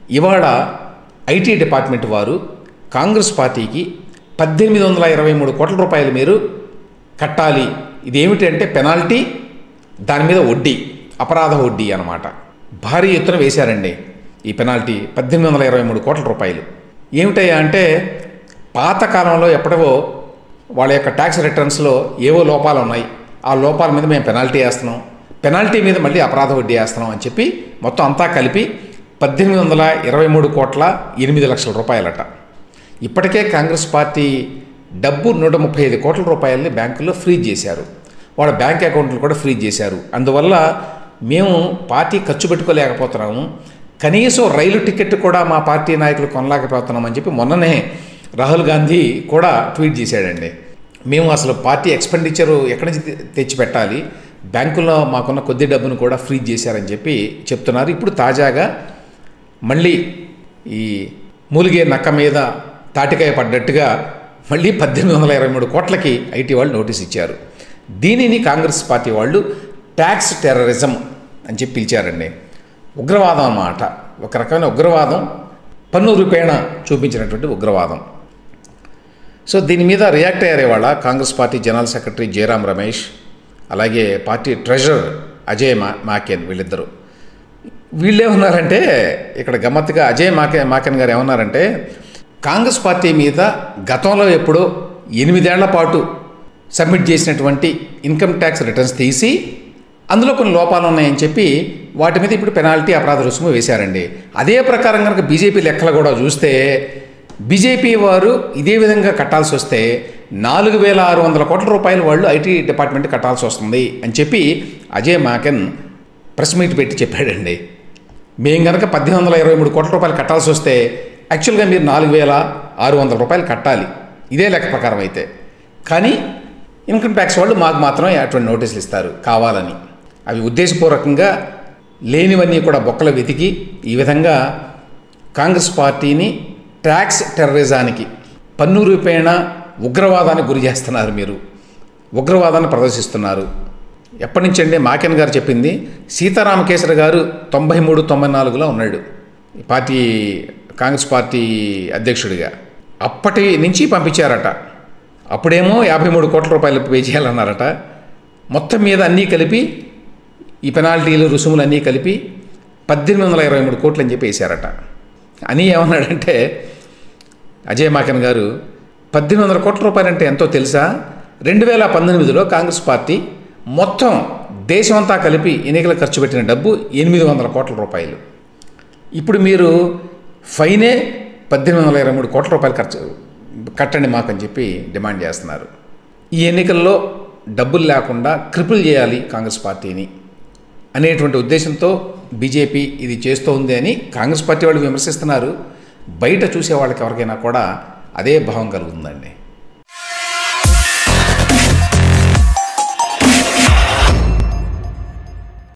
ఇవాళ IT department వారు కాంగ్రెస్ పార్టీకి పద్దెనిమిది వందల ఇరవై మూడు కోట్ల రూపాయలు మీరు కట్టాలి ఇది ఏమిటంటే పెనాల్టీ దాని మీద వడ్డీ అపరాధ వడ్డీ అన్నమాట భారీ ఎత్తున వేశారండి ఈ పెనాల్టీ పద్దెనిమిది వందల ఇరవై మూడు కోట్ల రూపాయలు ఏమిటయ్యా అంటే పాత కాలంలో ఎప్పటివో వాళ్ళ యొక్క ట్యాక్స్ రిటర్న్స్లో ఏవో లోపాలు ఉన్నాయి ఆ లోపాల మీద మేము పెనాల్టీ వేస్తున్నాం పెనాల్టీ మీద మళ్ళీ అపరాధ వడ్డీ వేస్తున్నాం అని చెప్పి మొత్తం అంతా కలిపి పద్దెనిమిది వందల ఇరవై మూడు కోట్ల ఎనిమిది లక్షల రూపాయలట ఇప్పటికే కాంగ్రెస్ పార్టీ డబ్బు నూట ముప్పై ఐదు కోట్ల రూపాయలని బ్యాంకుల్లో ఫ్రీజ్ చేశారు వాళ్ళ బ్యాంక్ అకౌంట్లు కూడా ఫ్రీజ్ చేశారు అందువల్ల మేము పార్టీ ఖర్చు పెట్టుకోలేకపోతున్నాము కనీసం రైలు టికెట్ కూడా మా పార్టీ నాయకులు కొనలేకపోతున్నామని చెప్పి మొన్ననే రాహుల్ గాంధీ కూడా ట్వీట్ చేశాడండి మేము అసలు పార్టీ ఎక్స్పెండిచరు ఎక్కడి నుంచి తె- తెచ్చి పెట్టాలి బ్యాంకుల్లో మాకున్న కొద్ది డబ్బును కూడా ఫ్రీజ్ చేశారని చెప్పి చెప్తున్నారు ఇప్పుడు తాజాగా మళ్ళీ ఈ మూలిగే నక్క మీద తాటికాయ పడ్డట్టుగా మళ్ళీ పద్దెనిమిది వందల ఇరవై మూడు కోట్లకి ఐటీ వాళ్ళు నోటీస్ ఇచ్చారు దీనిని కాంగ్రెస్ పార్టీ వాళ్ళు ట్యాక్స్ టెర్రరిజం అని చెప్పి పిలిచారండి ఉగ్రవాదం అన్నమాట ఒక రకమైన ఉగ్రవాదం పన్ను రూపేణ చూపించినటువంటి ఉగ్రవాదం సో దీని మీద రియాక్ట్ అయ్యారు ఇవాళ Congress party general secretary Jairam Ramesh అలాగే పార్టీ ట్రెజరర్ అజయ్ మా మాకెన్ వీళ్ళిద్దరూ వీళ్ళేమన్నారంటే ఇక్కడ గమ్మత్తుగా అజయ్ మాకే మాకెన్ గారు ఏమన్నారంటే కాంగ్రెస్ పార్టీ మీద గతంలో ఎప్పుడో ఎనిమిదేళ్ల పాటు సబ్మిట్ చేసినటువంటి ఇన్కమ్ ట్యాక్స్ రిటర్న్స్ తీసి అందులో కొన్ని లోపాలు ఉన్నాయని చెప్పి వాటి మీద ఇప్పుడు పెనాల్టీ అపరాధ రుసుము వేశారండి అదే ప్రకారం కనుక బీజేపీ లెక్కలు కూడా చూస్తే బీజేపీ వారు ఇదే విధంగా కట్టాల్సి వస్తే నాలుగు వేల ఆరు వందల కోట్ల రూపాయలు వాళ్ళు ఐటీ డిపార్ట్మెంట్ కట్టాల్సి వస్తుంది అని చెప్పి అజయ్ మాకెన్ ప్రెస్ మీట్ పెట్టి చెప్పాడండి మేము కనుక పద్దెనిమిది వందల ఇరవై మూడు కోట్ల రూపాయలు కట్టాల్సి వస్తే యాక్చువల్గా మీరు నాలుగు వేల ఆరు వందల రూపాయలు కట్టాలి ఇదే లెక్క ప్రకారం అయితే కానీ ఇన్కమ్ ట్యాక్స్ వాళ్ళు మాకు మాత్రమే అటువంటి నోటీసులు ఇస్తారు కావాలని అవి ఉద్దేశపూర్వకంగా లేనివన్నీ కూడా బొక్కలు వెతికి ఈ విధంగా కాంగ్రెస్ పార్టీని ట్యాక్స్ టెర్రరిజానికి పన్ను రూపేణ ఉగ్రవాదానికి గురి చేస్తున్నారు మీరు ఉగ్రవాదాన్ని ప్రదర్శిస్తున్నారు ఎప్పటి నుంచి అండి మాకెన్ గారు చెప్పింది సీతారామకేశ్వర గారు తొంభై మూడు తొంభై నాలుగులో ఉన్నాడు ఈ పార్టీ కాంగ్రెస్ పార్టీ అధ్యక్షుడిగా అప్పటి నుంచి పంపించారట అప్పుడేమో యాభై మూడు కోట్ల రూపాయలు పే చేయాలన్నారట మొత్తం మీద అన్నీ కలిపి ఈ పెనాల్టీలు రుసుములు అన్నీ కలిపి పద్దెనిమిది వందల ఇరవై మూడు కోట్లు అని చెప్పి వేశారట అని ఏమన్నాడంటే అజయ్ మాకన్ గారు పద్దెనిమిది వందల కోట్ల రూపాయలంటే ఎంతో తెలుసా రెండు వేల పంతొమ్మిదిలో కాంగ్రెస్ పార్టీ మొత్తం దేశమంతా కలిపి ఎన్నికలు ఖర్చు పెట్టిన డబ్బు ఎనిమిది వందల కోట్ల రూపాయలు ఇప్పుడు మీరు ఫైనే పద్దెనిమిది వందల ఇరవై మూడు కోట్ల రూపాయలు ఖర్చు కట్టండి మాకని చెప్పి డిమాండ్ చేస్తున్నారు ఈ ఎన్నికల్లో డబ్బులు లేకుండా క్రిపుల్ చేయాలి కాంగ్రెస్ పార్టీని అనేటువంటి ఉద్దేశంతో బీజేపీ ఇది చేస్తోంది అని కాంగ్రెస్ పార్టీ వాళ్ళు విమర్శిస్తున్నారు బయట చూసే వాళ్ళకి ఎవరికైనా కూడా అదే భావం కలుగుతుందండి